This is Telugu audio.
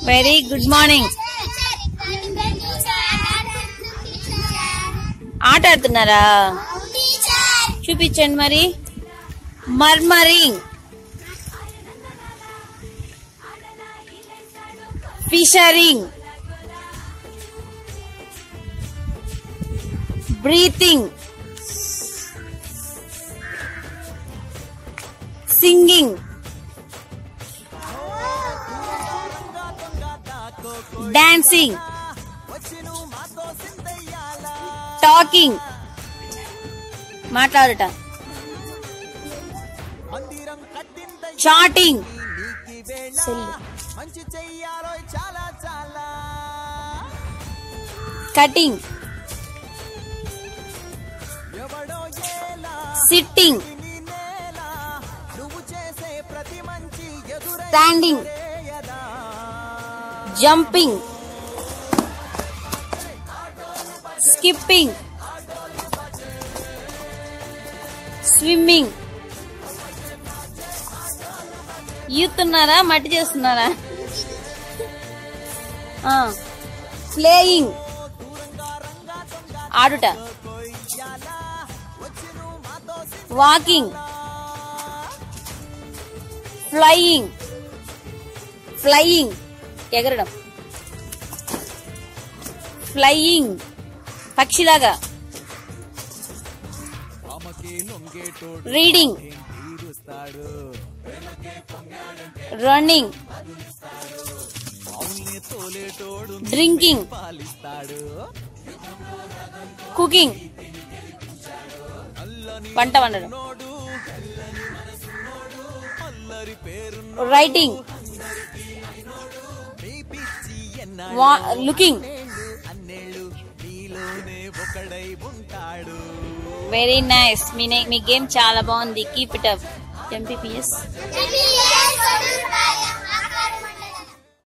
వెరీ గుడ్ మార్నింగ్ ఆట ఆడుతున్నారా చూపించండి మరి murmuring whispering breathing singing dancing talking మాట్లాడుట చాటింగ్ మంచి చెయ్యాలో చాలా చాలా కటింగ్ ఎవడో ఏలా సిట్టింగ్ నీ నేల నువ్వు చేసే ప్రతి మంచి ఎదురే స్టాండింగ్ యదా జంపింగ్ స్కిప్పింగ్ స్విమ్మింగ్ ఈతున్నారా మట్టి చేస్తున్నారా ప్లేయింగ్ ఆడుట వాకింగ్ ఫ్లయింగ్ ఫ్లయింగ్ ఎగరడం ఫ్లయింగ్ పక్షిలాగా ఆమెకి లొంగేటోడు రీడింగ్ తీరుస్తాడు రన్నింగ్ అవునే తోలేటోడు డ్రింకింగ్ పాలిస్తాడు కుకింగ్ అల్లని వంట వండడం నోడు అల్లరి పేరు రైటింగ్ నీ పిచ్చి ఎన్న లుకింగ్ అన్నేళ్ళు నీలోనే ఒకడై ఉంటాడు వెరీ నైస్ మీ నే- మీ గేమ్ చాలా బాగుంది keep it up MPPS Yes,